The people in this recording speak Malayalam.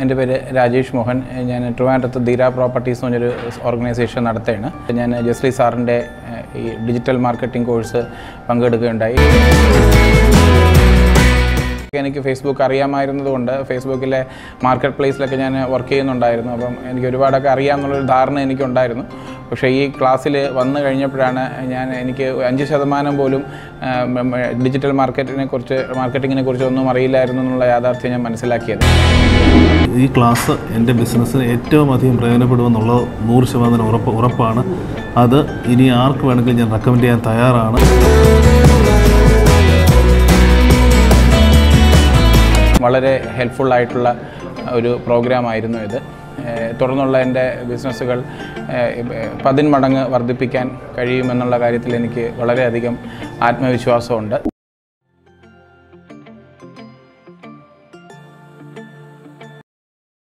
എൻ്റെ പേര് രാജേഷ് മോഹൻ ഞാൻ ട്രിവാൻഡ്രത്ത് ധീര പ്രോപ്പർട്ടീസ് എന്ന് പറഞ്ഞൊരു ഓർഗനൈസേഷൻ നടത്തുകയാണ് ഞാൻ ജസ്ലി സാറിൻ്റെ ഏഹ്, ഈ ഡിജിറ്റൽ മാർക്കറ്റിംഗ് കോഴ്സ് പങ്കെടുക്കുകയുണ്ടായി എനിക്ക് ഫേസ്ബുക്ക് അറിയാമായിരുന്നതുകൊണ്ട് ഫേസ്ബുക്കിലെ മാർക്കറ്റ് പ്ലേസിലൊക്കെ ഞാൻ വർക്ക് ചെയ്യുന്നുണ്ടായിരുന്നു അപ്പം എനിക്ക് ഒരുപാടൊക്കെ അറിയാമെന്നുള്ളൊരു ധാരണ എനിക്കുണ്ടായിരുന്നു പക്ഷേ ഈ ക്ലാസ്സിൽ വന്നു കഴിഞ്ഞപ്പോഴാണ് ഞാൻ എനിക്ക് അഞ്ച് ശതമാനം പോലും ആ, മ- മ- ഡിജിറ്റൽ മാർക്കറ്റിനെ കുറിച്ച് മാർക്കറ്റിങ്ങിനെ കുറിച്ച് ഒന്നും അറിയില്ലായിരുന്നു എന്നുള്ള യാഥാർത്ഥ്യം ഞാൻ മനസ്സിലാക്കിയത് ഈ ക്ലാസ് എൻ്റെ ബിസിനസ്സിന് ഏറ്റവും അധികം പ്രയോജനപ്പെടുമെന്നുള്ളത് നൂറ് ശതമാനം ഉറപ്പ് ഉറപ്പാണ് അത് ഇനി ആർക്ക് വേണമെങ്കിലും ഞാൻ റെക്കമെൻഡ് ചെയ്യാൻ തയ്യാറാണ് വളരെ ഹെൽപ്ഫുൾ ആയിട്ടുള്ള ഒരു പ്രോഗ്രാമായിരുന്നു ഇത് ഏഹ് തുടർന്നുള്ള എൻ്റെ ബിസിനസ്സുകൾ ഏഹ് പതിന്മടങ്ങ് വർദ്ധിപ്പിക്കാൻ കഴിയുമെന്നുള്ള കാര്യത്തിൽ എനിക്ക് വളരെയധികം ആത്മവിശ്വാസമുണ്ട്